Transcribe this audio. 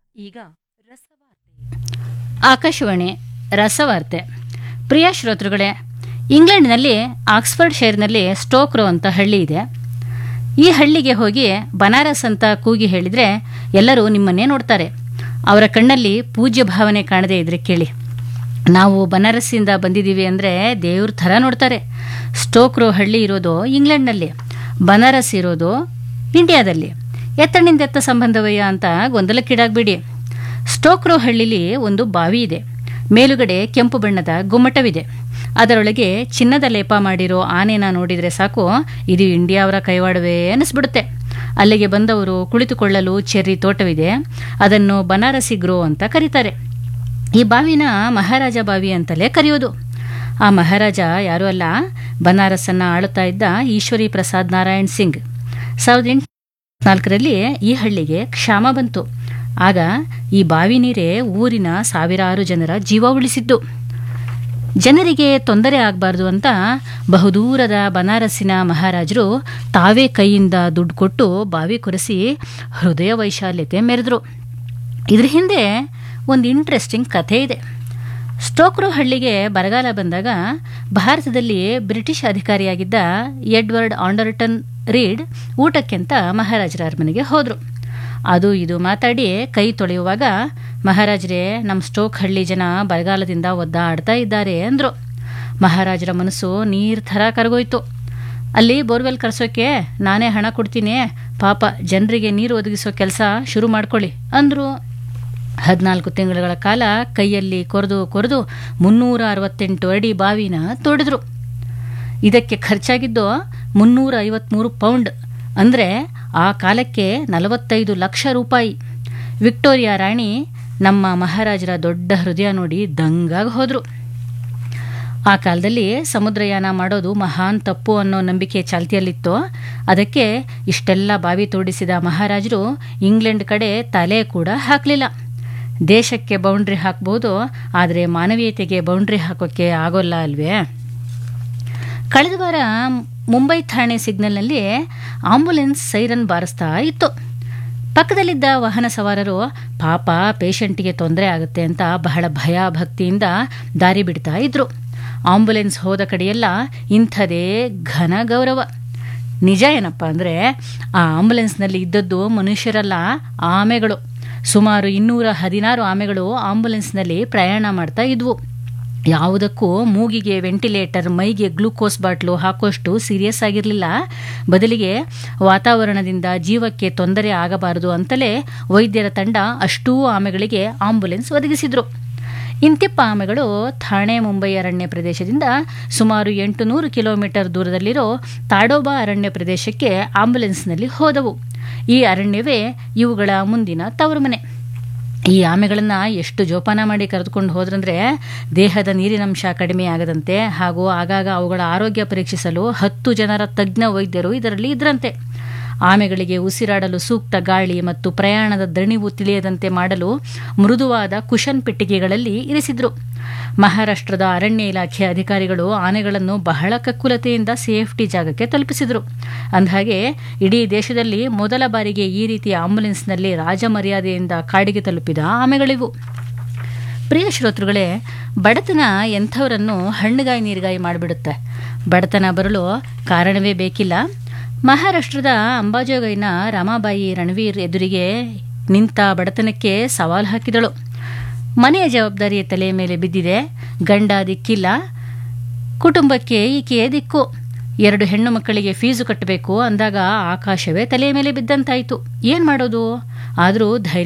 ಈಗ ಆಕಾಶವಾಣಿ ರಸವಾರ್ತೆ ಪ್ರಿಯ ಶ್ರೋತೃಗಳೇ ಇಂಗ್ಲೆಂಡ್ನಲ್ಲಿ ಆಕ್ಸ್ಫರ್ಡ್ ಶೈರ್ನಲ್ಲಿ ಸ್ಟೋಕ್ರೋ ಅಂತ ಹಳ್ಳಿ ಇದೆ ಈ ಹಳ್ಳಿಗೆ ಹೋಗಿ ಬನಾರಸ್ ಅಂತ ಕೂಗಿ ಹೇಳಿದರೆ ಎಲ್ಲರೂ ನಿಮ್ಮನ್ನೇ ನೋಡ್ತಾರೆ ಅವರ ಕಣ್ಣಲ್ಲಿ ಪೂಜ್ಯ ಭಾವನೆ ಕಾಣದೇ ಇದ್ರೆ ಕೇಳಿ ನಾವು ಬನಾರಸ್ಸಿಂದ ಬಂದಿದ್ದೀವಿ ಅಂದರೆ ದೇವ್ರ ಥರ ನೋಡ್ತಾರೆ ಸ್ಟೋಕ್ರೋ ಹಳ್ಳಿ ಇರೋದು ಇಂಗ್ಲೆಂಡ್ನಲ್ಲಿ ಬನಾರಸ್ ಇರೋದು ಇಂಡಿಯಾದಲ್ಲಿ ಎತ್ತಣಿಂದ ಎತ್ತ ಸಂಬಂಧವಯ್ಯ ಅಂತ ಗೊಂದಲಕ್ಕೀಡಾಗಬೇಡಿ ಸ್ಟೋಕ್ರೋ ಹಳ್ಳಿಲಿ ಒಂದು ಬಾವಿ ಇದೆ ಮೇಲುಗಡೆ ಕೆಂಪು ಬಣ್ಣದ ಗುಮ್ಮಟವಿದೆ ಅದರೊಳಗೆ ಚಿನ್ನದ ಲೇಪ ಮಾಡಿರೋ ಆನೆನ ನೋಡಿದರೆ ಸಾಕು ಇದು ಇಂಡಿಯಾವರ ಕೈವಾಡವೇ ಅನ್ನಿಸ್ಬಿಡುತ್ತೆ ಅಲ್ಲಿಗೆ ಬಂದವರು ಕುಳಿತುಕೊಳ್ಳಲು ಚೆರ್ರಿ ತೋಟವಿದೆ ಅದನ್ನು ಬನಾರಸಿ ಗ್ರೋ ಅಂತ ಕರೀತಾರೆ ಈ ಬಾವಿನ ಮಹಾರಾಜ ಬಾವಿ ಅಂತಲೇ ಕರೆಯೋದು ಆ ಮಹಾರಾಜ ಯಾರೂ ಅಲ್ಲ ಬನಾರಸ್ಸನ್ನು ಆಳುತ್ತಾ ಇದ್ದ ಈಶ್ವರಿ ಪ್ರಸಾದ್ ನಾರಾಯಣ್ ಸಿಂಗ್ ಸಾವಿರದ ಎಂಟು ನಾಲ್ಕರಲ್ಲಿ ಈ ಹಳ್ಳಿಗೆ ಕ್ಷಾಮ ಬಂತು ಆಗ ಈ ಬಾವಿ ನೀರೇ ಊರಿನ ಸಾವಿರಾರು ಜನರ ಜೀವ ಉಳಿಸಿದ್ದು ಜನರಿಗೆ ತೊಂದರೆ ಆಗಬಾರ್ದು ಅಂತ ಬಹುದೂರದ ಬನಾರಸ್ಸಿನ ಮಹಾರಾಜರು ತಾವೇ ಕೈಯಿಂದ ದುಡ್ಡು ಕೊಟ್ಟು ಬಾವಿ ಕೊರೆಸಿ ಹೃದಯ ವೈಶಾಲ್ಯತೆ ಮೆರೆದ್ರು ಇದ್ರ ಹಿಂದೆ ಒಂದು ಇಂಟ್ರೆಸ್ಟಿಂಗ್ ಕಥೆ ಇದೆ ಸ್ಟೋಕ್ರೋ ಹಳ್ಳಿಗೆ ಬರಗಾಲ ಬಂದಾಗ ಭಾರತದಲ್ಲಿ ಬ್ರಿಟಿಷ್ ಅಧಿಕಾರಿಯಾಗಿದ್ದ ಎಡ್ವರ್ಡ್ ಆಂಡರ್ಟನ್ ರೀಡ್ ಊಟಕ್ಕೆಂತ ಮಹಾರಾಜರ ಅರಮನೆಗೆ ಹೋದರು ಅದು ಇದು ಮಾತಾಡಿ ಕೈ ತೊಳೆಯುವಾಗ ಮಹಾರಾಜರೇ ನಮ್ಮ ಸ್ಟೋಕ್ ಹಳ್ಳಿ ಜನ ಬರಗಾಲದಿಂದ ಒದ್ದಾಡ್ತಾ ಇದ್ದಾರೆ ಅಂದರು ಮಹಾರಾಜರ ಮನಸ್ಸು ನೀರು ಥರ ಕರಗೋಯ್ತು ಅಲ್ಲಿ ಬೋರ್ವೆಲ್ ಕರೆಸೋಕೆ ನಾನೇ ಹಣ ಕೊಡ್ತೀನಿ ಪಾಪ ಜನರಿಗೆ ನೀರು ಒದಗಿಸೋ ಕೆಲಸ ಶುರು ಮಾಡ್ಕೊಳ್ಳಿ ಅಂದರು ಹದಿನಾಲ್ಕು ತಿಂಗಳುಗಳ ಕಾಲ ಕೈಯಲ್ಲಿ ಕೊರೆದು ಕೊರೆದು ಮುನ್ನೂರ ಅರವತ್ತೆಂಟು ಅಡಿ ಬಾವಿನ ತೋಡಿದ್ರು ಇದಕ್ಕೆ ಖರ್ಚಾಗಿದ್ದು ಮುನ್ನೂರ ಐವತ್ತ್ಮೂರು ಪೌಂಡ್ ಅಂದರೆ ಆ ಕಾಲಕ್ಕೆ ನಲವತ್ತೈದು ಲಕ್ಷ ರೂಪಾಯಿ ವಿಕ್ಟೋರಿಯಾ ರಾಣಿ ನಮ್ಮ ಮಹಾರಾಜರ ದೊಡ್ಡ ಹೃದಯ ನೋಡಿ ದಂಗಾಗಿ ಹೋದರು ಆ ಕಾಲದಲ್ಲಿ ಸಮುದ್ರಯಾನ ಮಾಡೋದು ಮಹಾನ್ ತಪ್ಪು ಅನ್ನೋ ನಂಬಿಕೆ ಚಾಲ್ತಿಯಲ್ಲಿತ್ತು ಅದಕ್ಕೆ ಇಷ್ಟೆಲ್ಲ ಬಾವಿ ತೋಡಿಸಿದ ಮಹಾರಾಜರು ಇಂಗ್ಲೆಂಡ್ ಕಡೆ ತಲೆ ಕೂಡ ಹಾಕಲಿಲ್ಲ ದೇಶಕ್ಕೆ ಬೌಂಡ್ರಿ ಹಾಕ್ಬೋದು ಆದರೆ ಮಾನವೀಯತೆಗೆ ಬೌಂಡ್ರಿ ಹಾಕೋಕ್ಕೆ ಆಗೋಲ್ಲ ಅಲ್ವೇ ಕಳೆದ ವಾರ ಮುಂಬೈ ಠಾಣೆ ಸಿಗ್ನಲ್ನಲ್ಲಿ ಆಂಬುಲೆನ್ಸ್ ಸೈರನ್ ಬಾರಿಸ್ತಾ ಇತ್ತು ಪಕ್ಕದಲ್ಲಿದ್ದ ವಾಹನ ಸವಾರರು ಪಾಪ ಪೇಷಂಟ್ಗೆ ತೊಂದರೆ ಆಗುತ್ತೆ ಅಂತ ಬಹಳ ಭಯ ಭಕ್ತಿಯಿಂದ ದಾರಿ ಬಿಡ್ತಾ ಇದ್ರು ಆಂಬುಲೆನ್ಸ್ ಹೋದ ಕಡೆಯೆಲ್ಲ ಇಂಥದೇ ಘನ ಗೌರವ ನಿಜ ಏನಪ್ಪ ಅಂದರೆ ಆ ಆಂಬುಲೆನ್ಸ್ನಲ್ಲಿ ಇದ್ದದ್ದು ಮನುಷ್ಯರಲ್ಲ ಆಮೆಗಳು ಸುಮಾರು ಇನ್ನೂರ ಹದಿನಾರು ಆಮೆಗಳು ಆಂಬುಲೆನ್ಸ್ನಲ್ಲಿ ಪ್ರಯಾಣ ಮಾಡ್ತಾ ಇದ್ವು ಯಾವುದಕ್ಕೂ ಮೂಗಿಗೆ ವೆಂಟಿಲೇಟರ್ ಮೈಗೆ ಗ್ಲೂಕೋಸ್ ಬಾಟ್ಲು ಹಾಕೋಷ್ಟು ಸೀರಿಯಸ್ ಆಗಿರಲಿಲ್ಲ ಬದಲಿಗೆ ವಾತಾವರಣದಿಂದ ಜೀವಕ್ಕೆ ತೊಂದರೆ ಆಗಬಾರದು ಅಂತಲೇ ವೈದ್ಯರ ತಂಡ ಅಷ್ಟೂ ಆಮೆಗಳಿಗೆ ಆಂಬುಲೆನ್ಸ್ ಒದಗಿಸಿದ್ರು ಇಂತಿಪ್ಪ ಆಮೆಗಳು ಥಾಣೆ ಮುಂಬೈ ಅರಣ್ಯ ಪ್ರದೇಶದಿಂದ ಸುಮಾರು ಎಂಟು ನೂರು ಕಿಲೋಮೀಟರ್ ದೂರದಲ್ಲಿರೋ ತಾಡೋಬಾ ಅರಣ್ಯ ಪ್ರದೇಶಕ್ಕೆ ಆಂಬುಲೆನ್ಸ್ನಲ್ಲಿ ಹೋದವು ಈ ಅರಣ್ಯವೇ ಇವುಗಳ ಮುಂದಿನ ತವರು ಮನೆ ಈ ಆಮೆಗಳನ್ನು ಎಷ್ಟು ಜೋಪಾನ ಮಾಡಿ ಕರೆದುಕೊಂಡು ಹೋದ್ರಂದ್ರೆ ದೇಹದ ನೀರಿನಂಶ ಕಡಿಮೆ ಆಗದಂತೆ ಹಾಗೂ ಆಗಾಗ ಅವುಗಳ ಆರೋಗ್ಯ ಪರೀಕ್ಷಿಸಲು ಹತ್ತು ಜನರ ತಜ್ಞ ವೈದ್ಯರು ಇದರಲ್ಲಿ ಇದ್ರಂತೆ ಆಮೆಗಳಿಗೆ ಉಸಿರಾಡಲು ಸೂಕ್ತ ಗಾಳಿ ಮತ್ತು ಪ್ರಯಾಣದ ದಣಿವು ತಿಳಿಯದಂತೆ ಮಾಡಲು ಮೃದುವಾದ ಕುಶನ್ ಪೆಟ್ಟಿಗೆಗಳಲ್ಲಿ ಇರಿಸಿದ್ರು ಮಹಾರಾಷ್ಟ್ರದ ಅರಣ್ಯ ಇಲಾಖೆ ಅಧಿಕಾರಿಗಳು ಆನೆಗಳನ್ನು ಬಹಳ ಕಕ್ಕುಲತೆಯಿಂದ ಸೇಫ್ಟಿ ಜಾಗಕ್ಕೆ ತಲುಪಿಸಿದರು ಅಂದಹಾಗೆ ಇಡೀ ದೇಶದಲ್ಲಿ ಮೊದಲ ಬಾರಿಗೆ ಈ ರೀತಿಯ ಆಂಬುಲೆನ್ಸ್ನಲ್ಲಿ ರಾಜಮರ್ಯಾದೆಯಿಂದ ಕಾಡಿಗೆ ತಲುಪಿದ ಆಮೆಗಳಿವು ಪ್ರಿಯ ಶ್ರೋತೃಗಳೇ ಬಡತನ ಎಂಥವರನ್ನು ಹಣ್ಣುಗಾಯಿ ನೀರುಗಾಯಿ ಮಾಡಿಬಿಡುತ್ತೆ ಬಡತನ ಬರಲು ಕಾರಣವೇ ಬೇಕಿಲ್ಲ ಮಹಾರಾಷ್ಟ್ರದ ಅಂಬಾಜೋಗೈನ ರಾಮಾಬಾಯಿ ರಣವೀರ್ ಎದುರಿಗೆ ನಿಂತ ಬಡತನಕ್ಕೆ ಸವಾಲು ಹಾಕಿದಳು ಮನೆಯ ಜವಾಬ್ದಾರಿಯ ತಲೆ ಮೇಲೆ ಬಿದ್ದಿದೆ ಗಂಡ ದಿಕ್ಕಿಲ್ಲ ಕುಟುಂಬಕ್ಕೆ ಈಕೆಯೇ ದಿಕ್ಕು ಎರಡು ಹೆಣ್ಣು ಮಕ್ಕಳಿಗೆ ಫೀಸು ಕಟ್ಟಬೇಕು ಅಂದಾಗ ಆಕಾಶವೇ ತಲೆಯ ಮೇಲೆ ಬಿದ್ದಂತಾಯಿತು ಏನು ಮಾಡೋದು ಆದರೂ ಧೈರ್ಯ